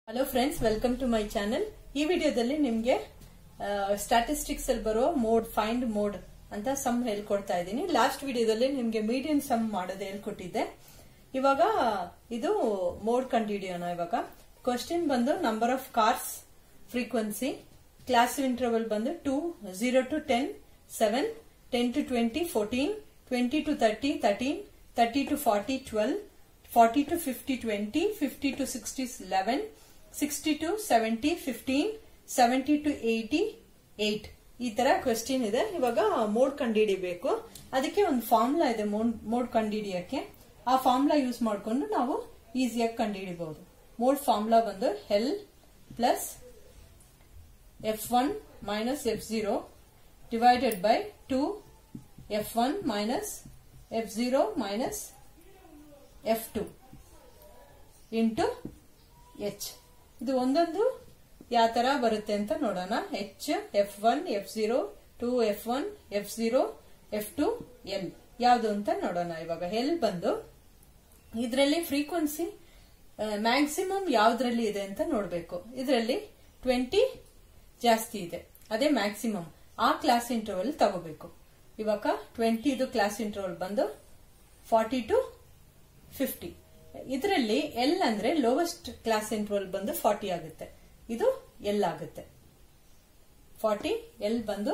hello friends welcome to my channel ಈ ವಿಡಿಯೋದಲ್ಲಿ ನಿಮ್ಗೆ ಸ್ಟಾಟಿಸ್ಟಿಕ್ಸ್ ಅಲ್ಲಿ ಬರೋ ಮೋಡ್ ಫೈಂಡ್ ಮೋಡ್ ಅಂತ ಸಮ್ ಹೇಳ್ಕೊಡ್ತಾ ಇದ್ದೀನಿ ಲಾಸ್ಟ್ ವಿಡಿಯೋದಲ್ಲಿ ನಿಮ್ಗೆ ಮೀಡಿಯನ್ ಸಮ್ ಮಾಡೋದು ಹೇಳ್ಕೊಟ್ಟಿದ್ದೆ ಇವಾಗ ಇದು ಮೋಡ್ ಕಂಡುಹಿಡಿಯೋಣ ಇವಾಗ ಕ್ವಶನ್ ಬಂದು number of cars frequency class interval ಬಂದು two zero to ten seven ten to twenty fourteen twenty to thirty thirteen thirty to forty twelve forty to fifty twenty fifty to sixty eleven sixty to seventy fifteen seventy to eighty eight ಈ ತರ question ಇದೆ ಇವಾಗ mode ಕಂಡುಹಿಡಿಬೇಕು ಅದಕ್ಕೆ ಒಂದು formula ಇದೆ mode ಕಂಡುಹಿಡಿಯಕ್ಕೆ ಆ formula use ಮಾಡಿಕೊಂಡು ನಾವು ಈಸಿಯಾಗಿ ಕಂಡುಹಿಡಿಬಹುದು ಮೋಡ್ ಫಾರ್ಮುಲಾ ಬಂದು L plus F one minus F zero divided by two F one minus F zero minus F two into H ಇದು ಒಂದೊಂದು ಯಾವ ತರ ಬರುತ್ತೆ ಅಂತ ನೋಡೋಣ H F one F zero two F one F zero F two L ಯಾವುದು ಅಂತ ನೋಡೋಣ ಇವಾಗ ಎಲ್ ಬಂದು ಇದರಲ್ಲಿ ಫ್ರೀಕ್ವೆನ್ಸಿ ಮ್ಯಾಕ್ಸಿಮಮ್ ಯಾವ್ದ್ರಲ್ಲಿ ಇದೆ ಅಂತ ನೋಡಬೇಕು ಇದರಲ್ಲಿ ಟ್ವೆಂಟಿ ಜಾಸ್ತಿ ಇದೆ ಅದೇ ಮ್ಯಾಕ್ಸಿಮಮ್ ಆ ಕ್ಲಾಸ್ ಇಂಟರ್ವಲ್ ತಗೋಬೇಕು ಇವಾಗ ಟ್ವೆಂಟಿ ಇದು ಕ್ಲಾಸ್ ಇಂಟರ್ವಲ್ ಬಂದು ಫಾರ್ಟಿ ಟು ಫಿಫ್ಟಿ ಇದರಲ್ಲಿ ಎಲ್ ಅಂದ್ರೆ ಲೋವೆಸ್ಟ್ ಕ್ಲಾಸ್ ಇಂಟರ್ವಲ್ ಬಂದು ಫಾರ್ಟಿ ಆಗುತ್ತೆ ಇದು ಎಲ್ ಆಗುತ್ತೆ ಫಾರ್ಟಿ ಎಲ್ ಬಂದು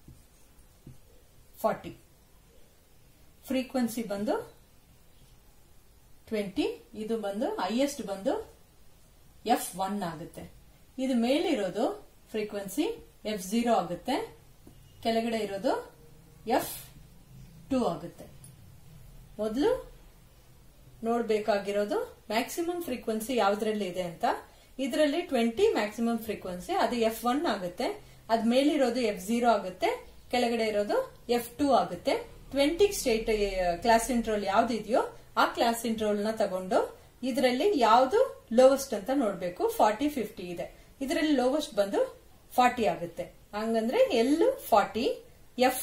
ಫಾರ್ಟಿ ಫ್ರೀಕ್ವೆನ್ಸಿ ಬಂದು ಟ್ವೆಂಟಿ ಇದು ಬಂದು ಹೈಯೆಸ್ಟ್ ಬಂದು ಎಫ್ ಒನ್ ಆಗುತ್ತೆ ಇದು ಮೇಲಿರೋದು ಫ್ರೀಕ್ವೆನ್ಸಿ ಎಫ್ ಜೀರೋ ಆಗುತ್ತೆ ಕೆಳಗಡೆ ಇರೋದು ಎಫ್ ಟೂ ಆಗುತ್ತೆ ಮೊದಲು ನೋಡ್ಬೇಕಾಗಿರೋದು ಮ್ಯಾಕ್ಸಿಮಮ್ ಫ್ರೀಕ್ವೆನ್ಸಿ ಯಾವ್ದ್ರಲ್ಲಿ ಇದೆ ಅಂತ ಇದರಲ್ಲಿ ಟ್ವೆಂಟಿ ಮ್ಯಾಕ್ಸಿಮಮ್ ಫ್ರೀಕ್ವೆನ್ಸಿ ಅದು ಎಫ್ ಒನ್ ಆಗುತ್ತೆ ಅದ್ ಮೇಲಿರೋದು ಎಫ್ ಜೀರೋ ಆಗುತ್ತೆ ಕೆಳಗಡೆ ಇರೋದು ಎಫ್ ಟೂ ಆಗುತ್ತೆ ಟ್ವೆಂಟಿ ಸ್ಟೇಟ್ ಕ್ಲಾಸ್ ಇಂಟ್ರೋಲ್ ಯಾವ್ದಿದೆಯೋ ಆ ಕ್ಲಾಸ್ ಇಂಟ್ರೋಲ್ ನ ತಗೊಂಡು ಇದರಲ್ಲಿ ಯಾವ್ದು ಲೋವೆಸ್ಟ್ ಅಂತ ನೋಡ್ಬೇಕು ಫಾರ್ಟಿ ಫಿಫ್ಟಿ ಇದೆ ಇದರಲ್ಲಿ ಲೋವೆಸ್ಟ್ ಬಂದು ಫಾರ್ಟಿ ಆಗುತ್ತೆ ಹಂಗಂದ್ರೆ L forty F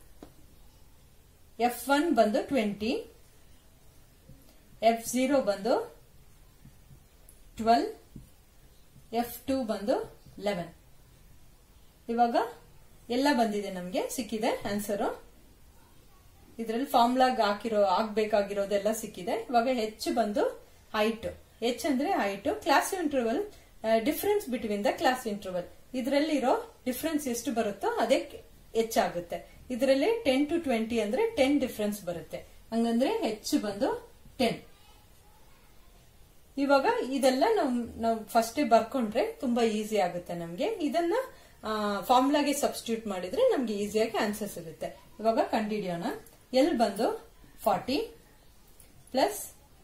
F one ಬಂದು ಟ್ವೆಂಟಿ ಎಫ್ ಜೀರೋ ಬಂದು ಟ್ವೆಲ್ ಎಫ್ ಟೂ ಬಂದು ಲೆವೆನ್ ಇವಾಗ ಎಲ್ಲ ಬಂದಿದೆ ನಮಗೆ ಸಿಕ್ಕಿದೆ ಆನ್ಸರು ಇದರಲ್ಲಿ ಫಾರ್ಮುಲಾಗ್ ಹಾಕಿರೋ ಆಗ್ಬೇಕಾಗಿರೋದೆಲ್ಲ ಸಿಕ್ಕಿದೆ ಇವಾಗ ಹೆಚ್ಚು ಬಂದು ಹೈಟ್ ಹೆಚ್ ಅಂದ್ರೆ height class interval difference between the class interval ಇದರಲ್ಲಿರೋ ಡಿಫರೆನ್ಸ್ ಎಷ್ಟು ಬರುತ್ತೋ ಅದೇ ಹೆಚ್ಚಾಗುತ್ತೆ ಇದರಲ್ಲಿ ಟೆನ್ ಟು ಟ್ವೆಂಟಿ ಅಂದ್ರೆ ಟೆನ್ ಡಿಫರೆನ್ಸ್ ಬರುತ್ತೆ ಹಂಗಂದ್ರೆ ಹೆಚ್ಚು ಬಂದು ಟೆನ್ ಇವಾಗ ಇದೆಲ್ಲ ನಾವು ನಾವು ಫಸ್ಟ್ ಬರ್ಕೊಂಡ್ರೆ ತುಂಬಾ ಈಸಿ ಆಗುತ್ತೆ ನಮ್ಗೆ ಇದನ್ನ ಫಾರ್ಮುಲಾಗೆ ಸಬ್ಸ್ಟಿಟ್ಯೂಟ್ ಮಾಡಿದ್ರೆ ನಮ್ಗೆ ಈಸಿಯಾಗಿ ಆನ್ಸರ್ ಸಿಗುತ್ತೆ ಇವಾಗ ಕಂಡುಹಿಡಿಯೋಣ ಎಲ್ ಬಂದು forty plus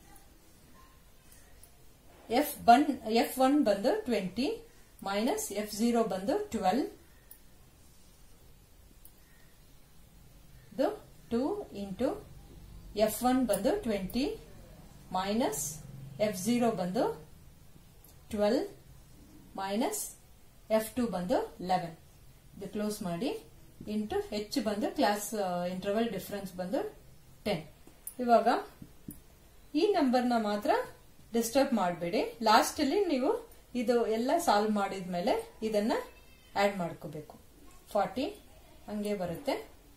F one F one ಬಂದು ಟ್ವೆಂಟಿ ಮೈನಸ್ ಎಫ್ ಜೀರೋ ಬಂದು ಟ್ವೆಲ್ ಇದು ಟೂ ಇಂಟು ಎಫ್ ಒನ್ ಬಂದು ಟ್ವೆಂಟಿ ಮೈನಸ್ ಎಫ್ ಜೀರೋ ಬಂದು ಟ್ವೆಲ್ ಮೈನಸ್ ಎಫ್ ಟು ಬಂದು ಲೆವೆನ್ ಇದು ಕ್ಲೋಸ್ ಮಾಡಿ ಇಂಟು ಹೆಚ್ಚು ಬಂದು ಕ್ಲಾಸ್ ಇಂಟರ್ವಲ್ ಡಿಫರೆನ್ಸ್ ಬಂದು ಟೆನ್ ಇವಾಗ ಈ ನಂಬರ್ನ ಮಾತ್ರ ಡಿಸ್ಟರ್ಬ್ ಮಾಡಬೇಡಿ ಲಾಸ್ಟ್ ಅಲ್ಲಿ ನೀವು ಇದು ಎಲ್ಲ ಸಾಲ್ವ್ ಮಾಡಿದ್ಮೇಲೆ ಇದನ್ನ ಆಡ್ ಮಾಡ್ಕೋಬೇಕು ಫಾರ್ಟಿ ಹಂಗೆ ಬರುತ್ತೆ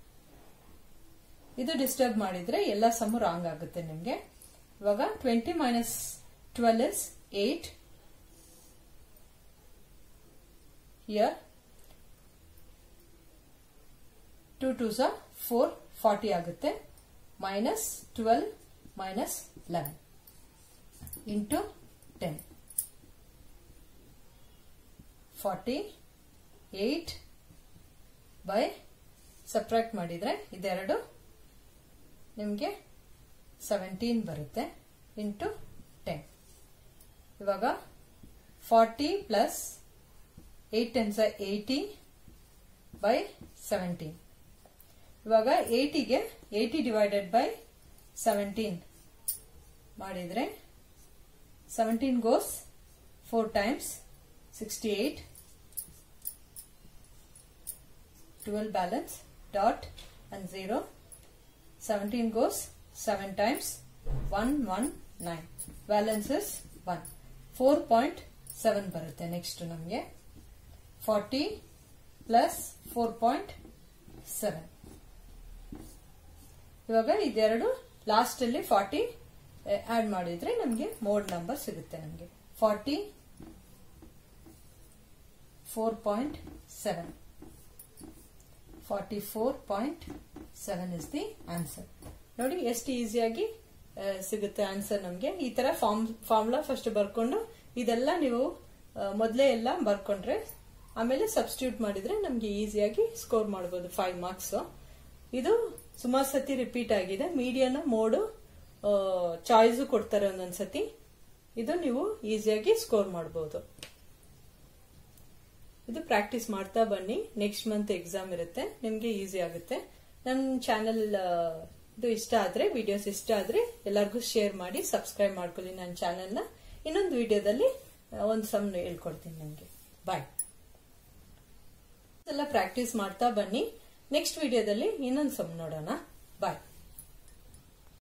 ಇದು ಡಿಸ್ಟರ್ಬ್ ಮಾಡಿದ್ರೆ ಎಲ್ಲ ಸಮ ರಾಂಗ್ ಆಗುತ್ತೆ ನಿಮ್ಗೆ ಇವಾಗ twenty minus twelve is eight here two two ಸ ಫೋರ್ ಫಾರ್ಟಿ ಆಗುತ್ತೆ minus twelve minus eleven into ten forty eight by subtract ಮಾಡಿದ್ರೆ ಇದೆರಡು ನಿಮಗೆ ಸೆವೆಂಟೀನ್ ಬರುತ್ತೆ ಇಂಟು ಟೆನ್ ಇವಾಗ forty plus eight tens eighty by seventeen ಇವಾಗ ಏಯ್ಟಿಗೆ ಏಯ್ಟಿ ಡಿವೈಡೆಡ್ ಬೈ ಸೆವೆಂಟೀನ್ ಮಾಡಿದ್ರೆ seventeen goes four times sixty eight twelve balance dot and zero seventeen goes seven times 119 balance is 1 4.5 seven ಬರುತ್ತೆ next ನಮಗೆ forty plus four point seven ಇವಾಗ ಇದೆರಡು last ಅಲ್ಲಿ forty add ಮಾಡಿದ್ರೆ ನಮಗೆ mode number ಸಿಗುತ್ತೆ ನಮಗೆ forty four point seven forty four point seven is the answer ನೋಡಿ ಎಷ್ಟು ಈಸಿಯಾಗಿ ಸಿಗುತ್ತೆ ಆನ್ಸರ್ ನಮಗೆ ಈ ತರ ಫಾರ್ಮ್ ಫಾರ್ಮುಲಾ ಫಸ್ಟ್ ಬರ್ಕೊಂಡು ಇದೆಲ್ಲ ನೀವು ಮೊದಲೇ ಎಲ್ಲ ಬರ್ಕೊಂಡ್ರೆ ಆಮೇಲೆ ಸಬ್ಸ್ಟಿಟ್ಯೂಟ್ ಮಾಡಿದ್ರೆ ನಮಗೆ ಈಸಿಯಾಗಿ ಸ್ಕೋರ್ ಮಾಡಬಹುದು ಫೈವ್ ಮಾರ್ಕ್ಸ್ ಇದು ಸುಮಾರು ಸತಿ ರಿಪೀಟ್ ಆಗಿದೆ ಮೀಡಿಯನ ಮೋಡು ಚಾಯ್ಸ್ ಕೊಡ್ತಾರೆ ಒಂದೊಂದ್ಸತಿ ಇದು ನೀವು ಈಸಿಯಾಗಿ ಸ್ಕೋರ್ ಮಾಡಬಹುದು ಇದು ಪ್ರಾಕ್ಟೀಸ್ ಮಾಡ್ತಾ ಬನ್ನಿ ನೆಕ್ಸ್ಟ್ ಮಂತ್ ಎಕ್ಸಾಮ್ ಇರುತ್ತೆ ನಿಮ್ಗೆ ಈಸಿ ಆಗುತ್ತೆ ನನ್ನ ಚಾನೆಲ್ ಇದು ಇಷ್ಟ ಆದ್ರೆ ವಿಡಿಯೋಸ್ ಇಷ್ಟ ಆದ್ರೆ ಎಲ್ಲರಿಗೂ ಶೇರ್ ಮಾಡಿ ಸಬ್ಸ್ಕ್ರೈಬ್ ಮಾಡ್ಕೊಳ್ಳಿ ನನ್ನ ಚಾನೆಲ್ನ ಇನ್ನೊಂದು ವಿಡಿಯೋದಲ್ಲಿ ಒಂದು ಸಮ್ ಹೇಳ್ಕೊಡ್ತೀನಿ ನಿಮ್ಗೆ ಬಾಯ್ ಎಲ್ಲ ಪ್ರಾಕ್ಟೀಸ್ ಮಾಡ್ತಾ ಬನ್ನಿ ನೆಕ್ಸ್ಟ್ ವಿಡಿಯೋದಲ್ಲಿ ಇನ್ನೊಂದು ಸಮ್ ನೋಡೋಣ